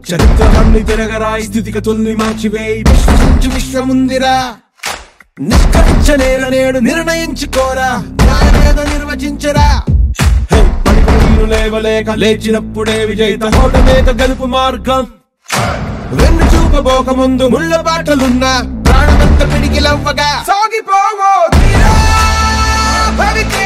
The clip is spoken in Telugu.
చరిత్రలన్నీ తిరగరాయి స్థితిగతుల్ని మార్చివేయి విశ్వసించు విశ్వముందిరా నిష్కరించలేన నేడు నిర్ణయించుకోరా న్యాయమేదో నిర్వచించరా హే, పడిపోయిన లేవలేక లేచినప్పుడే విజయిత హోటమేక గెలుపు మార్గం వెన్ను చూపబోక ముందు ముళ్ళ బాటలున్నా ప్రాణమంత పిడికిలవ్వగా సాగిపోవో తీరా భవిత